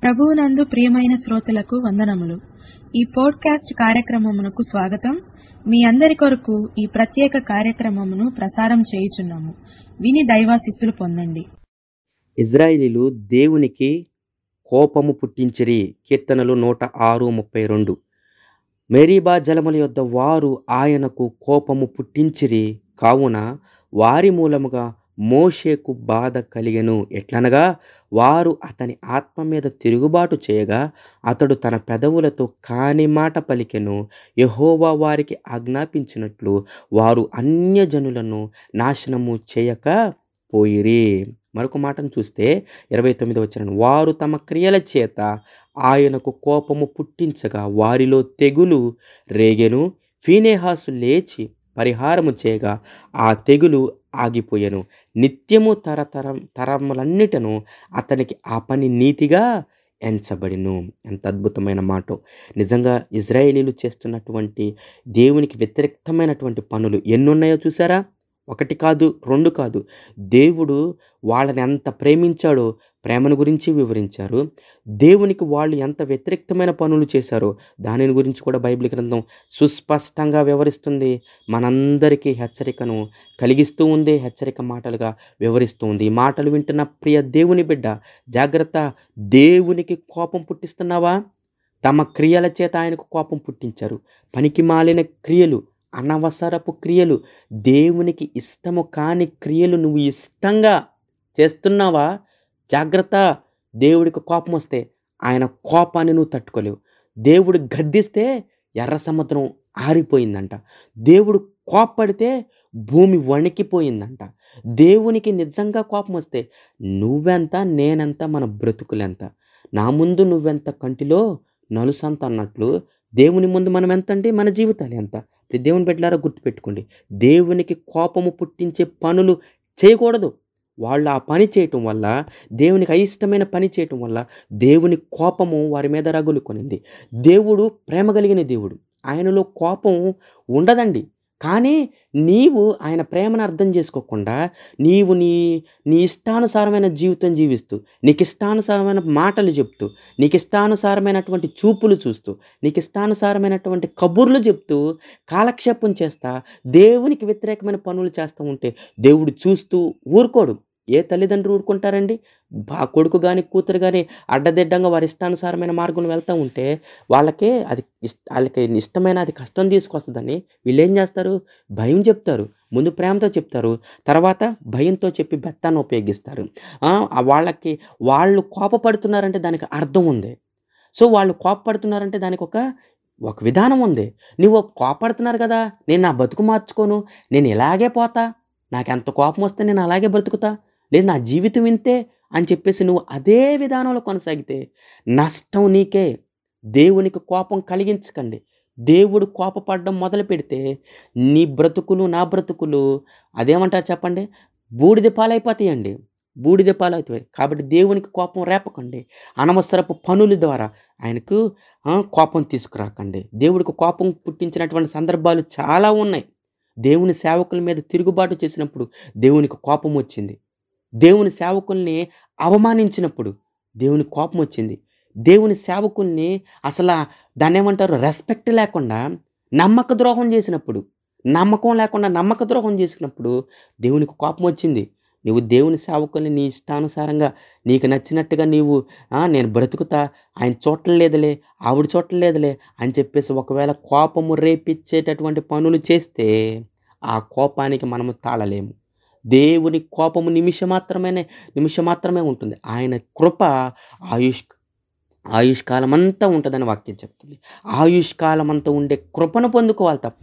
ప్రభువునందు ప్రియమైన శ్రోతలకు వందనములు ఈ పోడ్కాస్ట్ కార్యక్రమమునకు స్వాగతం మీ అందరి కొరకు ఈ ప్రత్యేక కార్యక్రమమును ప్రసారం చేయుచున్నాము విని దైవాశిస్సులు పొందండి ఇజ్రాయిలీలు దేవునికి కోపము పుట్టించిరి కీర్తనలు నూట ఆరు ముప్పై రెండు మేరీబా జలముల యొద్ద వారు ఆయనకు కోపము పుట్టించిరి కావున వారి మూలముగా మోషేకు బాధ కలిగెను ఎట్లనగా వారు అతని ఆత్మ మీద తిరుగుబాటు చేయగా అతడు తన పెదవులతో కాని మాట పలికెను యెహోవా వారికి ఆజ్ఞాపించినట్లు వారు అన్యజనులను నాశనము చేయక పోయిరి మరొక మాటను చూస్తే ఇరవై తొమ్మిది వచ్చిన వారు తమ క్రియల చేత ఆయనకు కోపము పుట్టించగా వారిలో తెగులు రేగెను ఫీనేహాసు లేచి పరిహారము చేయగా ఆ తెగులు ఆగిపోయెను నిత్యము తరతరం తరములన్నిటను అతనికి ఆ పని నీతిగా ఎంచబడిను ఎంత అద్భుతమైన మాట నిజంగా ఇజ్రాయేలీలు చేస్తున్నటువంటి దేవునికి వ్యతిరేక్తమైనటువంటి పనులు ఎన్నున్నాయో చూసారా ఒకటి కాదు రెండు కాదు దేవుడు వాళ్ళని ఎంత ప్రేమించాడో ప్రేమను గురించి వివరించారు దేవునికి వాళ్ళు ఎంత వ్యతిరేక్తమైన పనులు చేశారో దానిని గురించి కూడా బైబిల్ గ్రంథం సుస్పష్టంగా వివరిస్తుంది మనందరికీ హెచ్చరికను కలిగిస్తూ ఉంది హెచ్చరిక మాటలుగా వివరిస్తూ ఉంది ఈ మాటలు వింటున్న ప్రియ దేవుని బిడ్డ జాగ్రత్త దేవునికి కోపం పుట్టిస్తున్నావా తమ క్రియల చేత ఆయనకు కోపం పుట్టించారు పనికి మాలిన క్రియలు అనవసరపు క్రియలు దేవునికి ఇష్టము కాని క్రియలు నువ్వు ఇష్టంగా చేస్తున్నావా జాగ్రత్త దేవుడికి కోపం వస్తే ఆయన కోపాన్ని నువ్వు తట్టుకోలేవు దేవుడు గద్దిస్తే ఎర్ర సముద్రం ఆరిపోయిందంట దేవుడు కోప్పడితే భూమి వణికిపోయిందంట దేవునికి నిజంగా కోపం వస్తే నువ్వెంత నేనెంత మన బ్రతుకులెంత నా ముందు నువ్వెంత కంటిలో నలుసంత అన్నట్లు దేవుని ముందు మనం ఎంత అంటే మన జీవితాలు ఎంత ఇప్పుడు దేవుని బిడ్డలారా గుర్తుపెట్టుకోండి దేవునికి కోపము పుట్టించే పనులు చేయకూడదు వాళ్ళు ఆ పని చేయటం వల్ల దేవునికి అయిష్టమైన పని చేయటం వల్ల దేవుని కోపము వారి మీద రగులుకొనింది దేవుడు ప్రేమ కలిగిన దేవుడు ఆయనలో కోపం ఉండదండి కానీ నీవు ఆయన ప్రేమను అర్థం చేసుకోకుండా నీవు నీ నీ ఇష్టానుసారమైన జీవితం జీవిస్తూ నీకు ఇష్టానుసారమైన మాటలు చెప్తూ నీకు ఇష్టానుసారమైనటువంటి చూపులు చూస్తూ నీకు ఇష్టానుసారమైనటువంటి కబుర్లు చెప్తూ కాలక్షేపం చేస్తా దేవునికి వ్యతిరేకమైన పనులు చేస్తూ ఉంటే దేవుడు చూస్తూ ఊరుకోడు ఏ తల్లిదండ్రులు ఊరుకుంటారండి బా కొడుకు కానీ కూతురు కానీ అడ్డదిడ్డంగా వారి ఇష్టానుసారమైన మార్గంలో వెళ్తూ ఉంటే వాళ్ళకి అది ఇష్ట వాళ్ళకి ఇష్టమైన అది కష్టం తీసుకొస్తుందని వీళ్ళు ఏం చేస్తారు భయం చెప్తారు ముందు ప్రేమతో చెప్తారు తర్వాత భయంతో చెప్పి బెత్తాన్ని ఉపయోగిస్తారు ఆ, వాళ్ళకి వాళ్ళు కోపపడుతున్నారంటే దానికి అర్థం ఉంది సో వాళ్ళు కోపపడుతున్నారంటే దానికి ఒక ఒక విధానం ఉంది నువ్వు కోపడుతున్నారు కదా నేను నా బతుకు మార్చుకోను నేను ఇలాగే పోతా నాకు ఎంత కోపం వస్తే నేను అలాగే బ్రతుకుతా లేదు నా జీవితం ఇంతే అని చెప్పేసి నువ్వు అదే విధానంలో కొనసాగితే నష్టం నీకే దేవునికి కోపం కలిగించకండి దేవుడు కోపపడడం మొదలు పెడితే నీ బ్రతుకులు నా బ్రతుకులు అదేమంటారు చెప్పండి బూడిద పాలైపోతాయండి బూడిద పాలవుతాయి కాబట్టి దేవునికి కోపం రేపకండి అనవసరపు పనుల ద్వారా ఆయనకు ఆ, కోపం తీసుకురాకండి దేవుడికి కోపం పుట్టించినటువంటి సందర్భాలు చాలా ఉన్నాయి దేవుని సేవకుల మీద తిరుగుబాటు చేసినప్పుడు దేవునికి కోపం వచ్చింది దేవుని సేవకుల్ని అవమానించినప్పుడు దేవుని కోపం వచ్చింది దేవుని సేవకుల్ని అసలు ఆ దాన్ని ఏమంటారు రెస్పెక్ట్ లేకుండా నమ్మక ద్రోహం చేసినప్పుడు నమ్మకం లేకుండా నమ్మక ద్రోహం చేసినప్పుడు దేవునికి కోపం వచ్చింది నువ్వు దేవుని సేవకుల్ని నీ ఇష్టానుసారంగా నీకు నచ్చినట్టుగా నీవు "ఆ, నేను బ్రతుకుతా ఆయన చూడలేదులే ఆవిడ చూడలేదులే అని చెప్పేసి ఒకవేళ కోపము రేపిచ్చేటటువంటి పనులు చేస్తే ఆ కోపానికి మనము తాళలేము దేవుని కోపము నిమిషం మాత్రమే నిమిషం మాత్రమే ఉంటుంది ఆయన కృప ఆయుష్ ఆయుష్కాలం అంతా ఉంటుందని వాక్యం చెప్తుంది ఆయుష్కాలం అంతా ఉండే కృపను పొందుకోవాలి తప్ప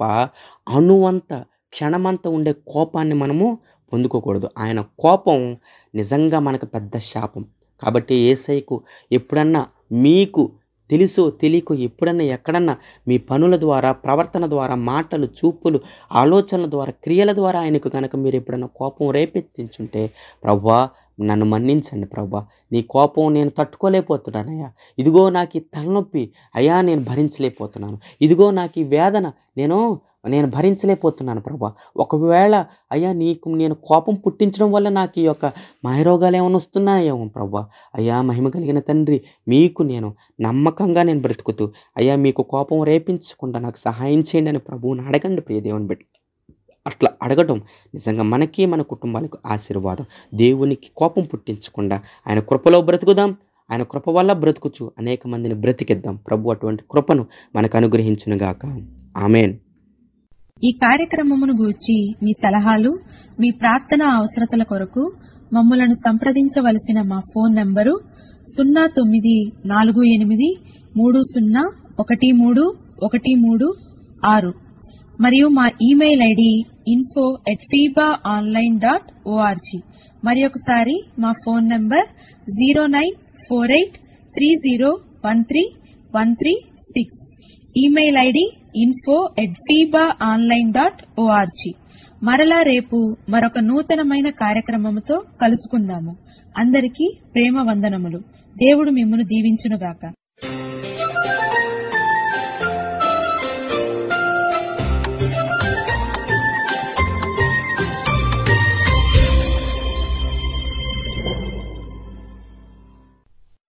అణువంత క్షణమంతా ఉండే కోపాన్ని మనము పొందుకోకూడదు ఆయన కోపం నిజంగా మనకు పెద్ద శాపం కాబట్టి ఏసైకు ఎప్పుడన్నా మీకు తెలుసో తెలియకో ఎప్పుడన్నా ఎక్కడన్నా మీ పనుల ద్వారా ప్రవర్తన ద్వారా మాటలు చూపులు ఆలోచనల ద్వారా క్రియల ద్వారా ఆయనకు కనుక మీరు ఎప్పుడన్నా కోపం రేపెత్తించుంటే ప్రభా నన్ను మన్నించండి ప్రభా నీ కోపం నేను తట్టుకోలేకపోతున్నానయ్యా ఇదిగో నాకు ఈ తలనొప్పి అయ్యా నేను భరించలేకపోతున్నాను ఇదిగో నాకు ఈ వేదన నేను నేను భరించలేకపోతున్నాను ప్రభా ఒకవేళ అయ్యా నీకు నేను కోపం పుట్టించడం వల్ల నాకు ఈ యొక్క మాయరోగాలు ఏమైనా వస్తున్నాయేమో ప్రభా అయ్యా మహిమ కలిగిన తండ్రి మీకు నేను నమ్మకంగా నేను బ్రతుకుతూ అయ్యా మీకు కోపం రేపించకుండా నాకు సహాయం చేయండి అని ప్రభువుని అడగండి ప్రియ దేవుని బిడ్డ అట్లా అడగటం నిజంగా మనకి మన కుటుంబాలకు ఆశీర్వాదం దేవునికి కోపం పుట్టించకుండా ఆయన కృపలో బ్రతుకుదాం ఆయన కృప వల్ల బ్రతుకుచు అనేక మందిని బ్రతికిద్దాం ప్రభు అటువంటి కృపను మనకు అనుగ్రహించునుగాక ఆమెన్ ఈ కార్యక్రమమును గూర్చి మీ సలహాలు మీ ప్రార్థన అవసరతల కొరకు మమ్మలను సంప్రదించవలసిన మా ఫోన్ నంబరు సున్నా తొమ్మిది నాలుగు ఎనిమిది మూడు సున్నా ఒకటి మూడు ఒకటి మూడు ఆరు మరియు మా email ID info at feeba online dot ORG మరి ఒకసారి మా phone number zero nine four eight three zero one three one three six email ID info at feeba online dot ORG మరలా రేపు మరొక నూతనమైన కార్యక్రమముతో కలుసుకుందాము అందరికీ ప్రేమ వందనములు దేవుడు మిమ్మను దీవించునుగాక